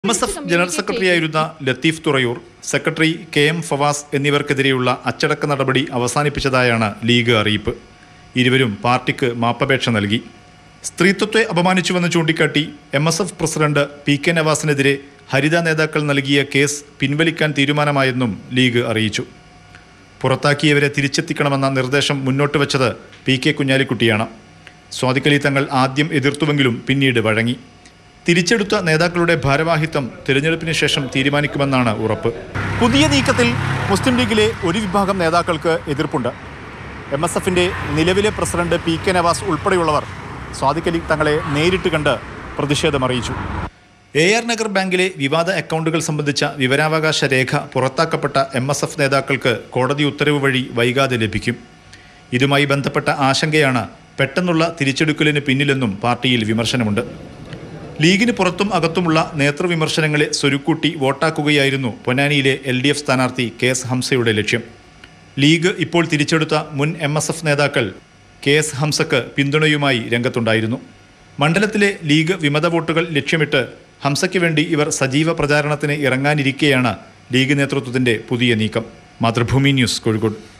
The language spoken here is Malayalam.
എം എസ് എഫ് ജനറൽ സെക്രട്ടറിയായിരുന്ന Latheef Thurayur secretary K M Fawas എന്നിവർക്കെതിരെയുള്ള അച്ചടക്ക നടപടി അവസാനിപ്പിച്ചതായാണ് ലീഗ് അറിയിപ്പ് ഇരുവരും പാർട്ടിക്ക് മാപ്പപേക്ഷ നൽകി സ്ത്രീത്വത്തെ അപമാനിച്ചുവെന്ന് ചൂണ്ടിക്കാട്ടി M S F president P K നവാസിനെതിരെ ഹരിത നേതാക്കൾ നൽകിയ കേസ് പിൻവലിക്കാൻ തീരുമാനമായെന്നും ലീഗ് അറിയിച്ചു പുറത്താക്കിയവരെ തിരിച്ചെത്തിക്കണമെന്ന നിർദ്ദേശം മുന്നോട്ട് വച്ചത് പി കെ കുഞ്ഞാലിക്കുട്ടിയാണ് സ്വാതിക്കലി തങ്ങൾ ആദ്യം എതിർത്തുവെങ്കിലും പിന്നീട് വഴങ്ങി തിരിച്ചെടുത്ത നേതാക്കളുടെ ഭാരവാഹിത്വം തിരഞ്ഞെടുപ്പിന് ശേഷം തീരുമാനിക്കുമെന്നാണ് ഉറപ്പ് പുതിയ നീക്കത്തിൽ മുസ്ലിം ലീഗിലെ ഒരു വിഭാഗം നേതാക്കൾക്ക് എതിർപ്പുണ്ട് എം എസ് എഫിന്റെ നിലവിലെ പ്രസിഡന്റ് പി കെ നവാസ് ഉൾപ്പെടെയുള്ളവർ സ്വാതിക്കലി തങ്ങളെ നേരിട്ട് കണ്ട് പ്രതിഷേധമറിയിച്ചു എ ആർ നഗർ ബാങ്കിലെ വിവാദ അക്കൗണ്ടുകൾ സംബന്ധിച്ച വിവരാവകാശ രേഖ പുറത്താക്കപ്പെട്ട എം എസ് എഫ് നേതാക്കൾക്ക് കോടതി ഉത്തരവ് വഴി വൈകാതെ ലഭിക്കും ഇതുമായി ബന്ധപ്പെട്ട ആശങ്കയാണ് പെട്ടെന്നുള്ള തിരിച്ചെടുക്കലിന് പിന്നിലെന്നും പാർട്ടിയിൽ വിമർശനമുണ്ട് ലീഗിന് പുറത്തും അകത്തുമുള്ള നേതൃവിമർശനങ്ങളെ സ്വരുക്കൂട്ടി വോട്ടാക്കുകയായിരുന്നു പൊന്നാനിയിലെ എൽ ഡി എഫ് സ്ഥാനാർത്ഥി കെ എസ് ഹംസയുടെ ലക്ഷ്യം ലീഗ് ഇപ്പോൾ തിരിച്ചെടുത്ത മുൻ എം എസ് എഫ് നേതാക്കൾ കെ എസ് ഹംസക്ക് പിന്തുണയുമായി രംഗത്തുണ്ടായിരുന്നു മണ്ഡലത്തിലെ ലീഗ് വിമത വോട്ടുകൾ ലക്ഷ്യമിട്ട് ഹംസയ്ക്ക് വേണ്ടി ഇവർ സജീവ പ്രചാരണത്തിന് ഇറങ്ങാനിരിക്കെയാണ് ലീഗ് നേതൃത്വത്തിന്റെ പുതിയ നീക്കം മാതൃഭൂമി ന്യൂസ് കോഴിക്കോട്